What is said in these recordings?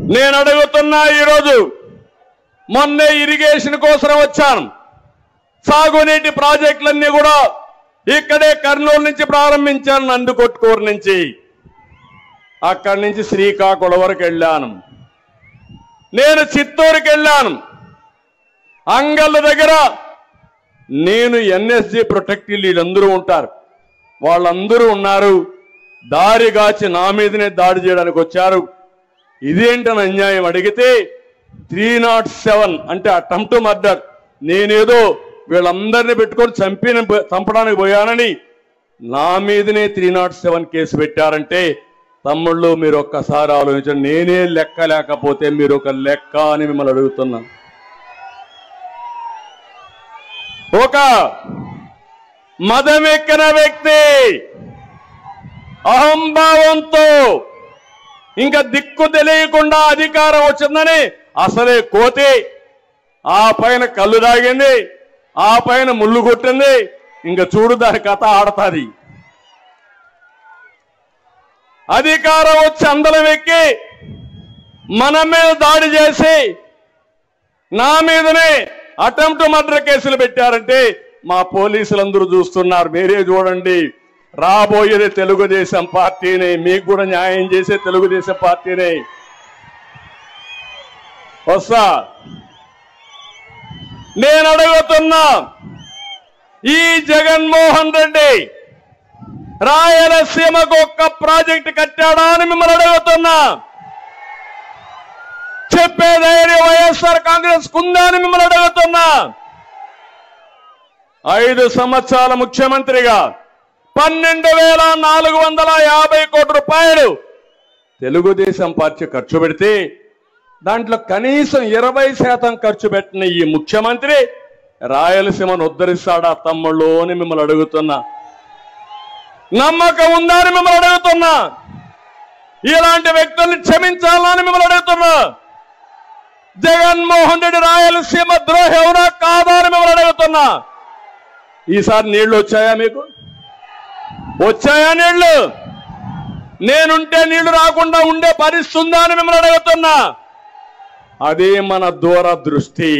నేను అడుగుతున్నా ఈరోజు మొన్నే ఇరిగేషన్ కోసం వచ్చాను సాగునీటి ప్రాజెక్టులన్నీ కూడా ఇక్కడే కర్నూలు నుంచి ప్రారంభించాను నందికొట్కూరు నుంచి అక్కడి నుంచి శ్రీకాకుళం వరకు వెళ్ళాను నేను చిత్తూరుకి వెళ్ళాను అంగళ్ళ దగ్గర నేను ఎన్ఎస్జి ప్రొటెక్టివ్ వీళ్ళందరూ ఉంటారు వాళ్ళందరూ ఉన్నారు దారి గాచి నా మీదనే దాడి చేయడానికి వచ్చారు ఇదేంటని అన్యాయం అడిగితే త్రీ నాట్ సెవెన్ అంటే అటెంప్ట్ మర్డర్ నేనేదో వీళ్ళందరినీ పెట్టుకొని చంపిన చంపడానికి పోయానని నా మీదనే త్రీ నాట్ సెవెన్ కేసు పెట్టారంటే తమ్ముళ్ళు మీరు ఒక్కసారి ఆలోచించండి నేనే లెక్క లేకపోతే మీరు ఒక లెక్క అని మిమ్మల్ని అడుగుతున్నాను ఒక మదమెక్కిన వ్యక్తి అహంభావంతో ఇంకా దిక్కు తెలియకుండా అధికారం వచ్చిందని అసలే కోతి ఆ పైన కళ్ళు తాగింది ఆ పైన ముళ్ళు కొట్టింది ఇంకా చూడు దాని కథ ఆడతాది అధికారం వచ్చి అందలం ఎక్కి మన మీద దాడి చేసి నా మీదనే అటెంప్ట్ మర్డర్ కేసులు పెట్టారంటే మా పోలీసులందరూ చూస్తున్నారు మీరే చూడండి రాబోయేది తెలుగుదేశం పార్టీని మీకు కూడా న్యాయం చేసే తెలుగుదేశం పార్టీని వస్తా నేను అడుగుతున్నా ఈ జగన్మోహన్ రెడ్డి రాయలసీమకు ఒక్క ప్రాజెక్టు కట్టాడా అని మిమ్మల్ని అడుగుతున్నా చెప్పే ధైర్యం వైఎస్ఆర్ కాంగ్రెస్ కుందా అని మిమ్మల్ని అడుగుతున్నా ఐదు సంవత్సరాల ముఖ్యమంత్రిగా పన్నెండు వేల నాలుగు వందల యాభై కోట్ల రూపాయలు తెలుగుదేశం పార్టీ ఖర్చు పెడితే దాంట్లో కనీసం ఇరవై శాతం ఖర్చు పెట్టిన ఈ ముఖ్యమంత్రి రాయలసీమను ఉద్ధరిస్తాడా తమ్ముళ్ళు అని మిమ్మల్ని అడుగుతున్నా నమ్మకం ఉందా అని మిమ్మల్ని అడుగుతున్నా ఇలాంటి వ్యక్తుల్ని క్షమించాలని మిమ్మల్ని అడుగుతున్నా జగన్మోహన్ రెడ్డి రాయలసీమ ద్రోహి అవునా కాదా అని మిమ్మల్ని అడుగుతున్నా ఈసారి నీళ్లు వచ్చాయా మీకు వచ్చాయా నీళ్లు నేనుంటే నీళ్లు రాకుండా ఉండే పరిస్థితి ఉందా అని మిమ్మల్ని అడుగుతున్నా అదే మన దూరదృష్టి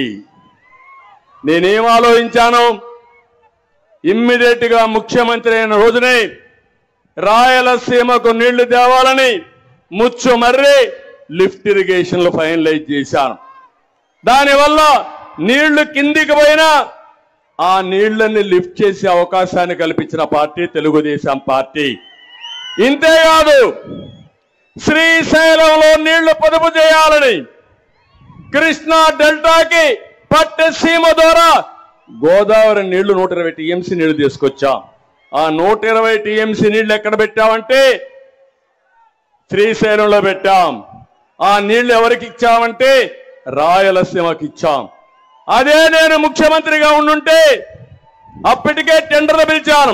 నేనేం ఆలోచించాను ఇమ్మీడియట్ గా ముఖ్యమంత్రి అయిన రోజునే రాయలసీమకు నీళ్లు తేవాలని ముచ్చు మర్రి లిఫ్ట్ ఇరిగేషన్లు ఫైనలైజ్ చేశాను దానివల్ల నీళ్లు కిందికి పోయినా ఆ నీళ్లని లిఫ్ట్ చేసే అవకాశాన్ని కల్పించిన పార్టీ తెలుగుదేశం పార్టీ ఇంతేకాదు శ్రీశైలంలో నీళ్లు పొదుపు చేయాలని కృష్ణా డెల్టాకి పట్టసీమ ద్వారా గోదావరి నీళ్లు నూట ఇరవై టీఎంసీ నీళ్లు తీసుకొచ్చాం ఆ నూట ఇరవై టీఎంసీ నీళ్లు ఎక్కడ పెట్టామంటే శ్రీశైలంలో పెట్టాం ఆ నీళ్లు ఎవరికి ఇచ్చామంటే రాయలసీమకి ఇచ్చాం అదే నేను ముఖ్యమంత్రిగా ఉండుంటే అప్పటికే టెండర్లు పిలిచాను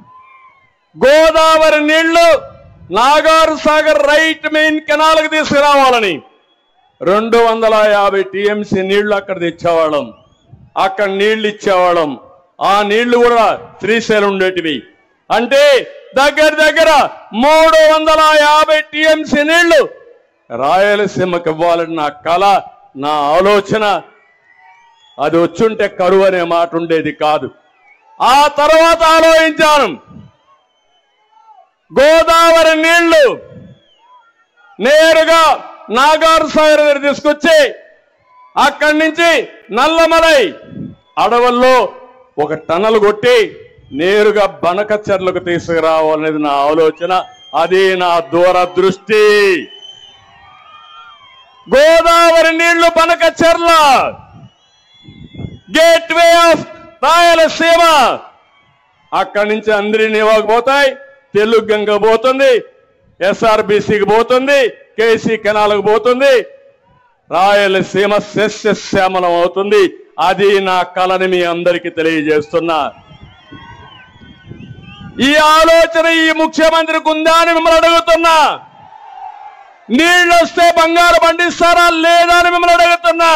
గోదావరి నీళ్లు నాగార్ సాగర్ రైట్ మెయిన్ కెనాల్కి తీసుకురావాలని రెండు వందల యాభై టీఎంసీ నీళ్లు అక్కడ తెచ్చేవాళ్ళం అక్కడ నీళ్లు ఇచ్చేవాళ్ళం ఆ నీళ్లు కూడా శ్రీశైలం ఉండేటివి అంటే దగ్గర దగ్గర మూడు వందల యాభై టీఎంసీ నీళ్లు రాయలసీమకి ఇవ్వాలని నా కళ నా ఆలోచన అది వచ్చుంటే కరువు అనే మాట ఉండేది కాదు ఆ తర్వాత ఆలోచించాను గోదావరి నీళ్లు నేరుగా నాగార్ సాగర్ దగ్గర తీసుకొచ్చి అక్కడి నుంచి నల్లమలై అడవుల్లో ఒక టనల్ కొట్టి నేరుగా బనకచెర్లకు తీసుకురావాలనేది నా ఆలోచన అది నా దూరదృష్టి గోదావరి నీళ్లు Banakacherla gateway of Rayalaseema అక్కడి నుంచి అందరినీ పోతాయి తెలుగు గంగ పోతుంది ఎస్ఆర్బిసికి పోతుంది కేసీ కెనాల్కి పోతుంది రాయలసీమ సస్యశ్యామలం అవుతుంది అది నా కళని మీ అందరికీ తెలియజేస్తున్నా ఈ ఆలోచన ఈ ముఖ్యమంత్రికి ఉందా అని మిమ్మల్ని అడుగుతున్నా నీళ్ళు వస్తే బంగారు పండిస్తారా లేదా అని మిమ్మల్ని అడుగుతున్నా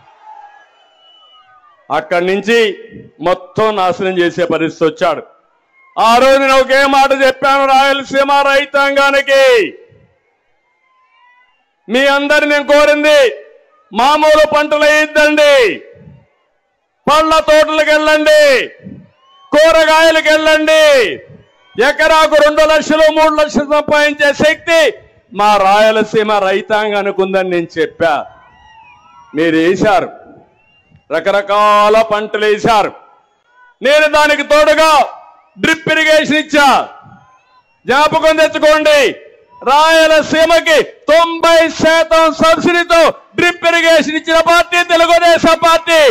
అక్కడి నుంచి మొత్తం నాశనం చేసే పరిస్థితి వచ్చాడు ఆ రోజు నేను ఒకే మాట చెప్పాను రాయలసీమ రైతాంగానికి మీ అందరి నేను కోరింది మామూలు పంటలు వేయద్దండి పళ్ళ తోటలకు వెళ్ళండి కూరగాయలకు వెళ్ళండి ఎకరాకు రెండు లక్షలు మూడు లక్షలు సంపాదించే శక్తి మా రాయలసీమ రైతాంగానికి ఉందని నేను చెప్పా మీరు వేశారు రకరకాల పంటలు వేశారు నేను దానికి తోడుగా డ్రిప్ ఇరిగేషన్ ఇచ్చా జ్ఞాపకం తెచ్చుకోండి రాయలసీమకి తొంభై శాతం సబ్సిడీతో డ్రిప్ ఇరిగేషన్ ఇచ్చిన పార్టీ తెలుగుదేశం పార్టీ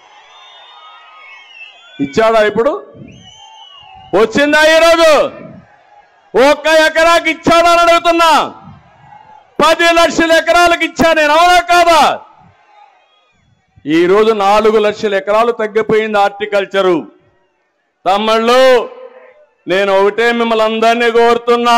ఇచ్చాడా ఇప్పుడు వచ్చిందా ఈరోజు ఒక్క ఎకరాకి ఇచ్చాడా అని అడుగుతున్నా పది లక్షల ఎకరాలకు ఇచ్చా నేను అవునా కాదా ఈ రోజు నాలుగు లక్షల ఎకరాలు తగ్గిపోయింది హార్టికల్చరు తమ్ముళ్ళు నేను ఒకటే మిమ్మల్ని అందరినీ కోరుతున్నా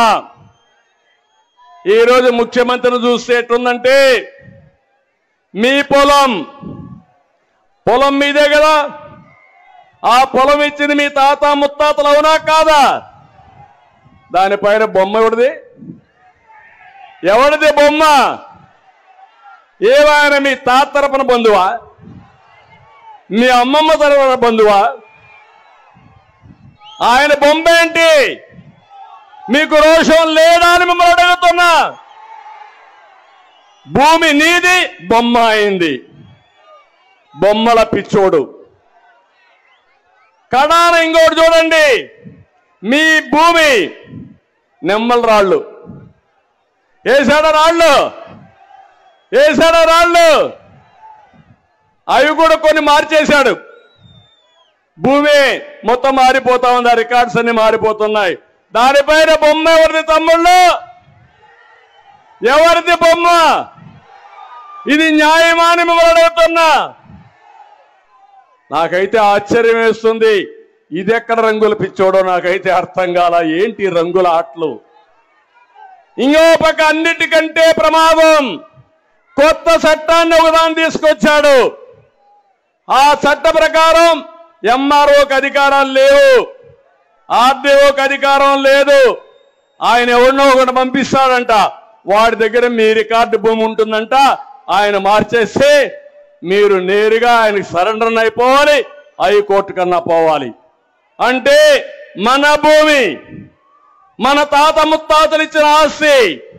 ఈరోజు ముఖ్యమంత్రిని చూస్తే ఎట్లుందంటే మీ పొలం పొలం మీదే కదా ఆ పొలం ఇచ్చింది మీ తాత ముత్తాతలు అవునా కాదా దానిపైన బొమ్మ ఎవడిది ఎవడిది బొమ్మ ఏమైనా మీ తాత తరపున బంధువా మీ అమ్మమ్మ తరపున బంధువా ఆయన బొమ్మ ఏంటి మీకు రోషం లేదా అని మిమ్మల్ని అడుగుతున్నా భూమి నీది బొమ్మ అయింది బొమ్మల పిచ్చోడు కడాన ఇంకోటి చూడండి మీ భూమి నెమ్మల రాళ్ళు వేసాడ రాళ్ళు వేసాడ రాళ్ళు అవి కూడా కొన్ని మార్చేశాడు భూమి మొత్తం మారిపోతా ఉంది ఆ రికార్డ్స్ అన్ని మారిపోతున్నాయి దానిపైన బొమ్మ ఎవరిది తమ్ముళ్ళు ఎవరిది బొమ్మ ఇది న్యాయమా అని మిమ్మల్ని అడుగుతున్నా నాకైతే ఆశ్చర్యం వేస్తుంది ఇదెక్కడ రంగుల పిచ్చోడో నాకైతే అర్థం కాల ఏంటి రంగుల ఆటలు ఇంకో పక్క అన్నిటికంటే ప్రమాదం కొత్త చట్టాన్ని ఒకదాన్ని తీసుకొచ్చాడు ఆ చట్ట ప్రకారం ఎంఆర్ఓకి అధికారాలు లేవు ఆర్డీఓకి అధికారం లేదు ఆయన ఎవరినో ఒకటి పంపిస్తాడంట వాడి దగ్గర మీ రికార్డు భూమి ఉంటుందంట ఆయన మార్చేస్తే మీరు నేరుగా ఆయనకి సరెండర్ అయిపోవాలి హైకోర్టు కన్నా పోవాలి అంటే మన భూమి మన తాత ముత్తాతలు ఇచ్చిన ఆస్తి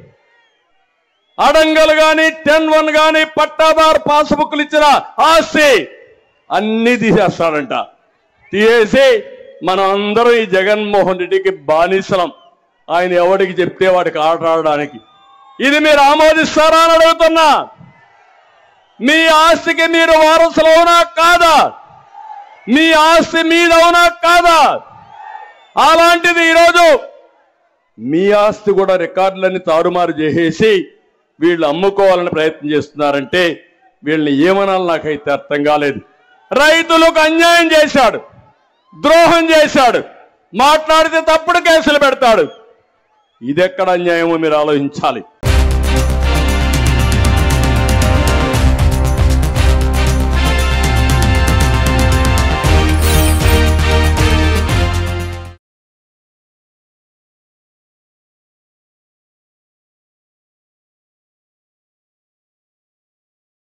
అడంగలు గాని టెన్ వన్ గాని పట్టాదారు పాస్బుక్లు ఇచ్చిన ఆస్తి అన్ని తీసేస్తాడంట తీసేసి మనం అందరం ఈ జగన్మోహన్ రెడ్డికి బానిసలం ఆయన ఎవడికి చెప్తే వాడికి ఆట ఆడడానికి ఇది మీరు ఆమోదిస్తారా అని అడుగుతున్నా మీ ఆస్తికి మీరు వారసులు అవునా కాదా మీ ఆస్తి మీదవునా కాదా అలాంటిది ఈరోజు మీ ఆస్తి కూడా రికార్డులన్నీ తారుమారు చేసేసి వీళ్ళు అమ్ముకోవాలని ప్రయత్నం చేస్తున్నారంటే వీళ్ళని ఏమనాలి నాకైతే అర్థం కాలేదు రైతులకు అన్యాయం చేశాడు ద్రోహం చేశాడు మాట్లాడితే తప్పుడు కేసులు పెడతాడు ఇదెక్కడ అన్యాయమో మీరు ఆలోచించాలి